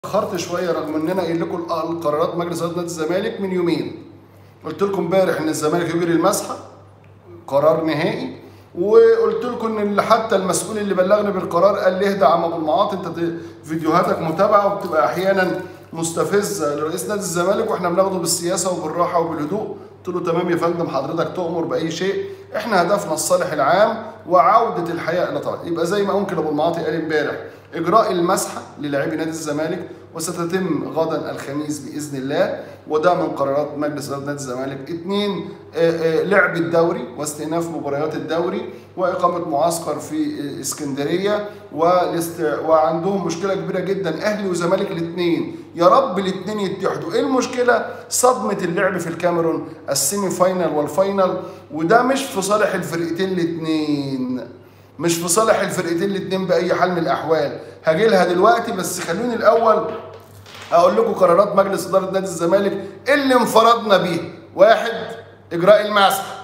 اتاخرت شويه رغم ان انا قايل لكم القرارات مجلس اداره نادي الزمالك من يومين قلت لكم امبارح ان الزمالك يجري المسحه قرار نهائي وقلت لكم ان حتى المسؤول اللي بلغني بالقرار قال لي اهدى يا عم ابو المعاطي انت ت- فيديوهاتك متابعه وبتبقى احيانا مستفزه لرئيس نادي الزمالك واحنا بناخده بالسياسه وبالراحه وبالهدوء قلت له تمام يا فندم حضرتك تؤمر باي شيء احنا هدفنا الصالح العام وعوده الحياه الى طبيعتها يبقى زي ما ممكن ابو المعاطي قال امبارح اجراء المسحه للاعبي نادي الزمالك وستتم غدا الخميس باذن الله وده من قرارات مجلس اداره نادي الزمالك اثنين آه، آه، لعب الدوري واستئناف مباريات الدوري واقامه معسكر في آه، اسكندريه والاست... وعندهم مشكله كبيره جدا اهلي وزمالك الاثنين يا رب الاثنين يتحدوا ايه المشكله صدمه اللعب في الكاميرون السيمي فاينال والفاينال وده مش في صالح الفرقتين الاثنين مش في صالح الفرقتين الاثنين باي حال من الاحوال هاجي لها دلوقتي بس خلوني الاول اقول لكم قرارات مجلس اداره نادي الزمالك اللي انفردنا بيها واحد اجراء المسح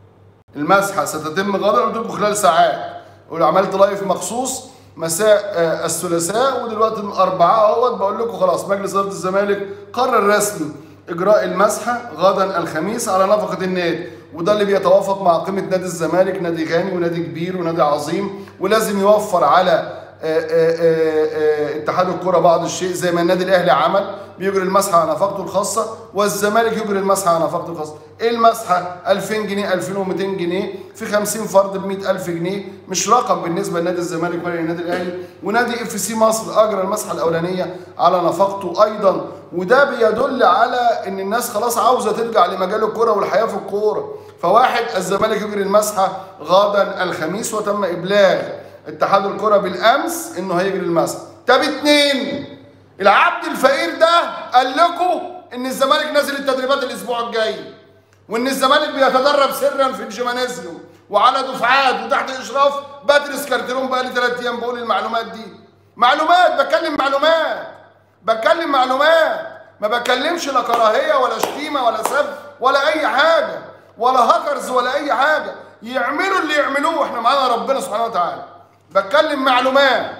المسحه ستتم غدا قلت لكم خلال ساعات وعملت لايف مخصوص مساء آه، الثلاثاء ودلوقتي الاربعاء اهوت بقول لكم خلاص مجلس اداره الزمالك قرر رسمي اجراء المسحه غدا الخميس على نفقه النادي وده اللي بيتوافق مع قيمه نادي الزمالك نادي غني ونادي كبير ونادي عظيم ولازم يوفر على آه، آه، آه، آه، اتحاد الكره بعض الشيء زي ما النادي الاهلي عمل بيجري المسحه على نفقته الخاصه والزمالك يجري المسحه على نفقته الخاصه ايه المسحه 2000 جنيه 2200 جنيه في 50 فرد ب 100000 جنيه مش رقم بالنسبه لنادي الزمالك ولا للنادي الاهلي ونادي اف سي مصر اجرى المسحه الاولانيه على نفقته ايضا وده بيدل على ان الناس خلاص عاوزه ترجع لمجال الكوره والحياه في الكوره فواحد الزمالك يجري المسحه غدا الخميس وتم ابلاغ اتحاد الكره بالامس انه هيجري المسحه طب اتنين العبد الفقير ده قال لكم ان الزمالك نازل التدريبات الاسبوع الجاي وان الزمالك بيتدرب سرا في الجيمانيزيوم وعلى دفعات وتحت اشراف بدرس كارتيرون بقالي ثلاث ايام بقول المعلومات دي معلومات بتكلم معلومات بتكلم معلومات ما بكلمش لا كراهيه ولا شتيمه ولا سب ولا اي حاجه ولا هاكرز ولا اي حاجه يعملوا اللي يعملوه احنا معانا ربنا سبحانه وتعالى بتكلم معلومات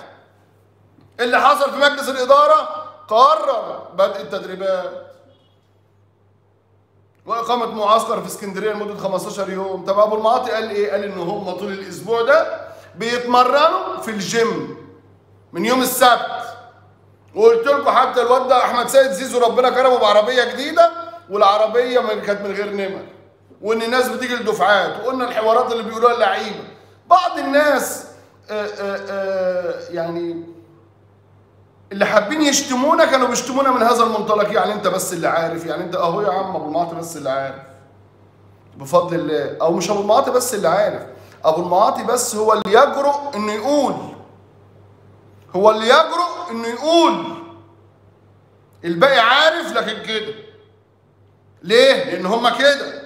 اللي حصل في مجلس الاداره قرر بدء التدريبات واقامه معسكر في اسكندريه لمده 15 يوم طب ابو المعاطي قال ايه قال ان هم طول الاسبوع ده بيتمرنوا في الجيم من يوم السبت وقلت لكم حتى الواد ده احمد سيد زيزو ربنا كرمه بعربيه جديده والعربيه من كانت من غير نمر وان الناس بتيجي لدفعات وقلنا الحوارات اللي بيقولوها اللعيبه بعض الناس آآ آآ يعني اللي حابين يشتمونا كانوا بيشتمونا من هذا المنطلق يعني انت بس اللي عارف يعني انت اهو يا عم ابو المعاطي بس اللي عارف بفضل الله او مش ابو المعاطي بس اللي عارف ابو المعاطي بس هو اللي يجرؤ انه يقول هو اللي يجرؤ انه يقول الباقي عارف لكن كده ليه لان هم كده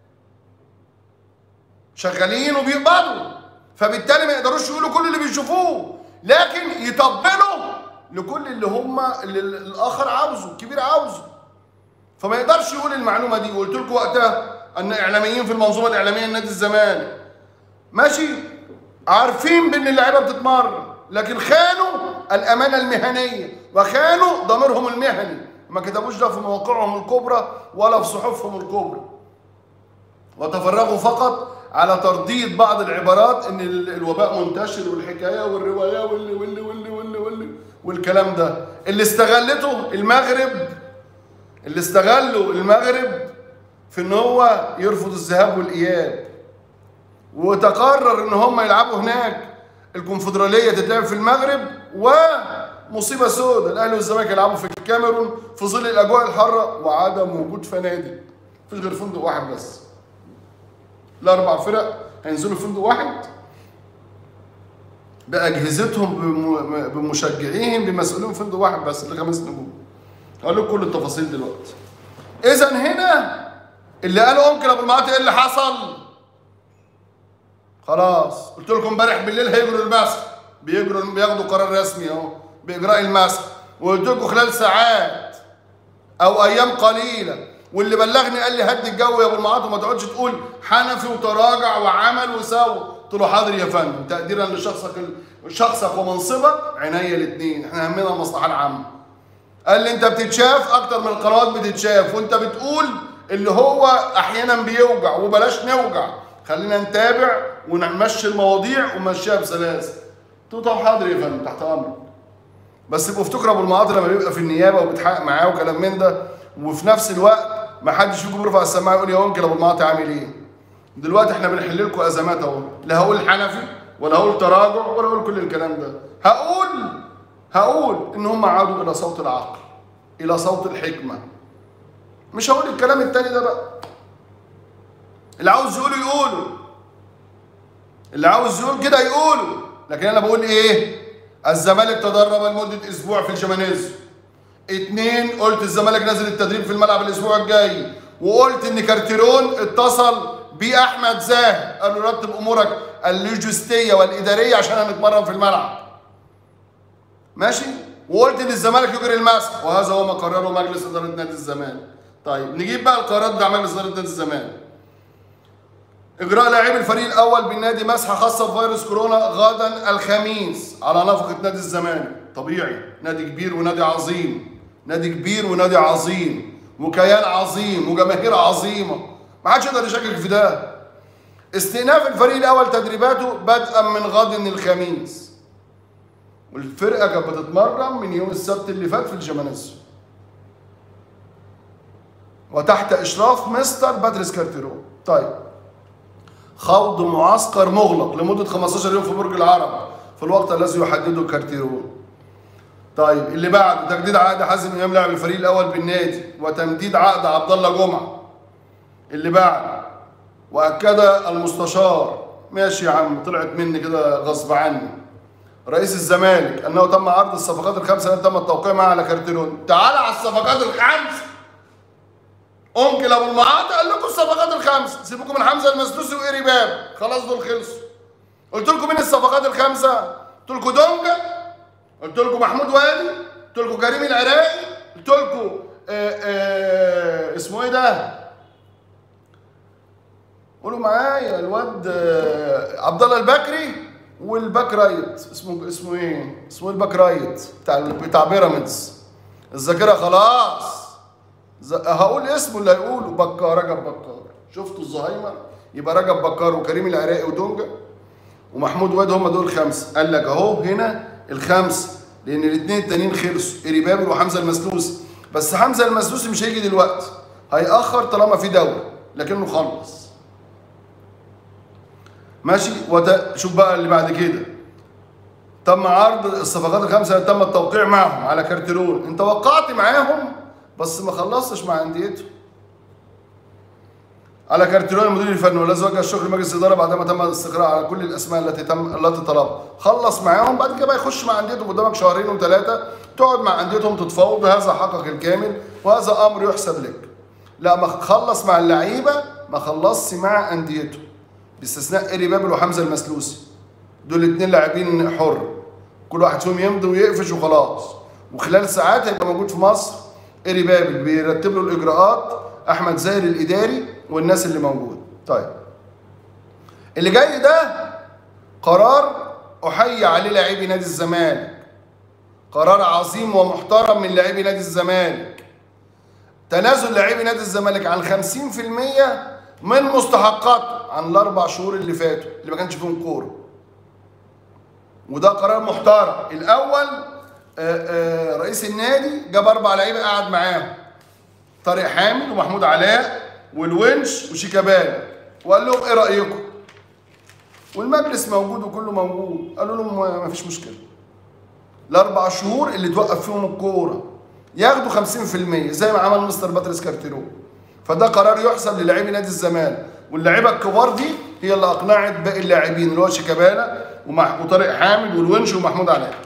شغالين وبيقبضوا فبالتالي ما يقدروش يقولوا كل اللي بيشوفوه لكن يطبلوا لكل اللي هم اللي الاخر عاوزه الكبير عاوزه فما يقدرش يقول المعلومه دي وقلت لكم وقتها ان اعلاميين في المنظومه الاعلاميه لنادي الزمالك ماشي عارفين بان اللعيبه بتتمرن لكن خانوا الامانه المهنيه وخانوا ضميرهم المهني ما كتبوش ده في مواقعهم الكبرى ولا في صحفهم الكبرى وتفرغوا فقط على ترديد بعض العبارات ان ال- الوباء منتشر والحكايه والروايه واللي واللي واللي واللي واللي والكلام ده اللي استغلته المغرب اللي استغلوا المغرب في ان هو يرفض الذهاب والاياب وتقرر ان هم يلعبوا هناك الكونفدراليه تتلعب في المغرب ومصيبه سوداء الاهلي والزمالك يلعبوا في الكاميرون في ظل الاجواء الحاره وعدم وجود فنادق مفيش غير فندق واحد بس الاربع فرق هينزلوا في فندق واحد باجهزتهم بم- بمشجعيهم بمسؤولين في فندق واحد بس اللي خمس نجوم هقول لكم كل التفاصيل دلوقتي اذا هنا اللي قالوا ممكن ابو المعاطي ايه اللي حصل خلاص قلت لكم امبارح بالليل هيجروا المسح بيجروا بياخدوا قرار رسمي اهو باجراء المسح وقلت لكم خلال ساعات او ايام قليله واللي بلغني قال لي هدي الجو يا ابو المعاطي وما تقعدش تقول حنفي وتراجع وعمل وسوى قلت له حاضر يا فندم تقديرا لشخصك ال- شخصك ومنصبك عينيا الاثنين احنا همنا المصلحه العامه قال لي انت بتتشاف اكتر من القنوات بتتشاف وانت بتقول اللي هو احيانا بيوجع وبلاش نوجع خلينا نتابع ونمشي المواضيع ونمشيها بسلاسه قلت له طب حاضر يا فندم تحت امرك بس يبقوا افتكروا ابو المعاطي لما بيبقى في النيابه وبيتحقق معاه وكلام من ده وفي نفس الوقت ما حدش فيكم بيرفع السماعه يقول يا انكل ابو المعاطي عامل ايه دلوقتي احنا بنحل لكم ازمات اهو لا هقول حنفي ولا هقول تراجع ولا هقول كل الكلام ده هقول هقول ان هم عادوا الى صوت العقل الى صوت الحكمه مش هقول الكلام التاني ده بقى اللي عاوز يقوله يقوله اللي عاوز يقول كده يقوله لكن انا بقول ايه الزمالك تدرب لمده اسبوع في الجمانيز اتنين قلت الزمالك نازل التدريب في الملعب الاسبوع الجاي وقلت ان كارتيرون اتصل باحمد زاهر قال له رتب امورك اللوجستيه والاداريه عشان هنتمرن في الملعب ماشي وقلت ان الزمالك يجري المسح وهذا هو ما قرره مجلس اداره نادي الزمالك طيب نجيب بقى القرارات بتاع مجلس اداره نادي الزمالك اجراء لاعبي الفريق الاول بالنادي مسحه خاصه بفيروس كورونا غدا الخميس على نفقه نادي الزمالك طبيعي نادي كبير ونادي عظيم نادي كبير ونادي عظيم وكيان عظيم وجماهير عظيمه ما حدش يقدر يشكك في ده استئناف الفريق الاول تدريباته بدءا من غد الخميس والفرقه كانت بتتمرن من يوم السبت اللي فات في الجمانيز وتحت اشراف مستر باتريس كارتيرو طيب خوض معسكر مغلق لمده 15 يوم في برج العرب في الوقت الذي يحدده كارتيرو طيب اللي بعده تجديد عقد حازم امام لاعب الفريق الاول بالنادي وتمديد عقد عبد الله جمعه اللي بعد واكد المستشار ماشي يا عم طلعت مني كده غصب عني رئيس الزمالك انه تم عرض الصفقات الخمسه التي تم التوقيع معها على كارتيرون تعال على الصفقات الخمس انكل ابو المعاطي قال لكم الصفقات الخمسه سيبكم من حمزه المسدوسي وايري باب خلاص دول خلصوا قلت لكم مين الصفقات الخمسه قلت لكم دونجا قلت لكم محمود وادي قلت لكم كريم العراقي قلت لكم آه آه اسمه ايه ده قولوا معايا الواد آه عبد الله البكري والباك رايت اسمه اسمه ايه؟ اسمه ايه الباك رايت بتاع بتاع بيراميدز الذاكره خلاص ز... هقول اسمه اللي هيقوله بكار رجب بكار شفتوا الزهايمر يبقى رجب بكار وكريم العراقي ودونجا ومحمود واد هم دول خمسه قال لك اهو هنا الخمسه لان الاثنين التانيين خلصوا ايريبابل وحمزه المسلوسي بس حمزه المسلوسي مش هيجي دلوقتي هيأخر طالما في دوري لكنه خلص ماشي وت... شوف بقى اللي بعد كده تم عرض الصفقات الخمسه اللي تم التوقيع معهم على كارتيرون انت وقعت معاهم بس ما خلصتش مع انديتهم على كارتيرون المدير الفني والذي وجه الشكر لمجلس الاداره بعدما تم الاستقراء على كل الاسماء التي تم التي طلبها خلص معاهم بعد كده بقى يخش مع انديتهم قدامك شهرين وثلاثه تقعد مع انديتهم تتفاوض هذا حقك الكامل وهذا امر يحسب لك لا ما خلص مع اللعيبه ما خلصش مع انديتهم باستثناء ايري بابل وحمزه المسلوسي دول الاثنين لاعبين حر كل واحد فيهم يمضي ويقفش وخلاص وخلال ساعات هيبقى موجود في مصر ايري بابل بيرتب له الاجراءات احمد زاهر الاداري والناس اللي موجود طيب اللي جاي ده قرار احيي عليه لاعبي نادي الزمالك قرار عظيم ومحترم من لاعبي نادي الزمالك تنازل لاعبي نادي الزمالك عن 50% من مستحقاته عن الاربع شهور اللي فاتوا اللي ما كانش فيهم كوره وده قرار محترم الاول آآ آآ رئيس النادي جاب اربع لعيبه قعد معاهم طارق حامد ومحمود علاء والونش وشيكابالا وقال لهم ايه رايكم والمجلس موجود وكله موجود قالوا لهم ما فيش مشكله الاربع شهور اللي توقف فيهم الكوره ياخدوا 50% زي ما عمل مستر باتريس كارتيرو فده قرار يحسب للاعبي نادي الزمالك واللعيبه الكبار دي هي اللي اقنعت باقي اللاعبين اللي هو شيكابالا وطارق حامد والونش ومحمود علاء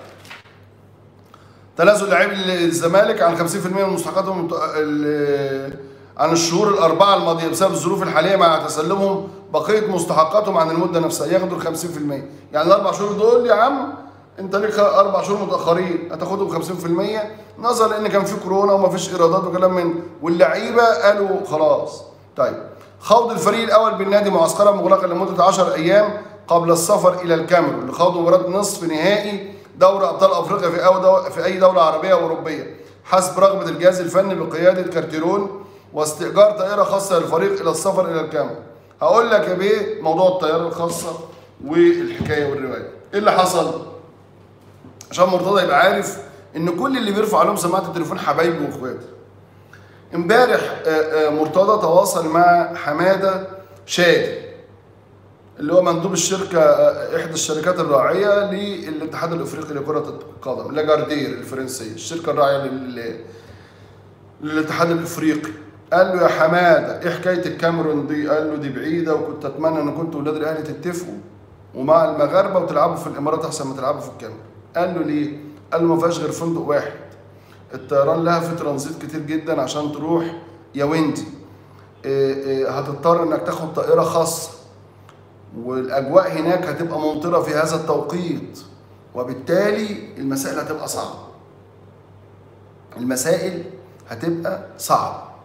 تنازل لاعبي الزمالك عن 50% من مستحقاتهم عن الشهور الاربعه الماضيه بسبب الظروف الحاليه مع تسلمهم بقيه مستحقاتهم عن المده نفسها ياخدوا ال 50% يعني الاربع شهور دول يا عم انت ليك اربع شهور متاخرين هتاخدهم 50% نظرا لان كان في كورونا وما فيش ايرادات وكلام من واللعيبه قالوا خلاص طيب خوض الفريق الاول بالنادي معسكرا مغلقا لمده 10 ايام قبل السفر الى الكاميرون لخوض مباراه نصف نهائي دوري ابطال افريقيا في أو دو... في اي دوله عربيه او اوروبيه حسب رغبه الجهاز الفني بقياده كارتيرون واستئجار طائره خاصه للفريق الى السفر الى الكاميرون هقول لك يا بيه موضوع الطياره الخاصه والحكايه والروايه ايه اللي حصل عشان مرتضى يبقى عارف ان كل اللي بيرفع عليهم سماعه التليفون حبايبه واخواته امبارح آه، آه، مرتضى تواصل مع حماده شادي اللي هو مندوب الشركه آه، احدى الشركات الراعيه للاتحاد الافريقي لكره القدم لاجاردير الفرنسيه الشركه الراعيه لل للاتحاد الافريقي قال له يا حماده ايه حكايه الكاميرون دي قال له دي بعيده وكنت اتمنى ان كنتوا ولاد الاهلي تتفقوا ومع المغاربه وتلعبوا في الامارات احسن ما تلعبوا في الكاميرون قال له ليه قال له ما فيهاش غير فندق واحد الطيران لها في ترانزيت كتير جدا عشان تروح ياوندي إيه إيه هتضطر انك تاخد طائره خاصه والاجواء هناك هتبقى ممطره في هذا التوقيت وبالتالي المسائل هتبقى صعبه المسائل هتبقى صعبه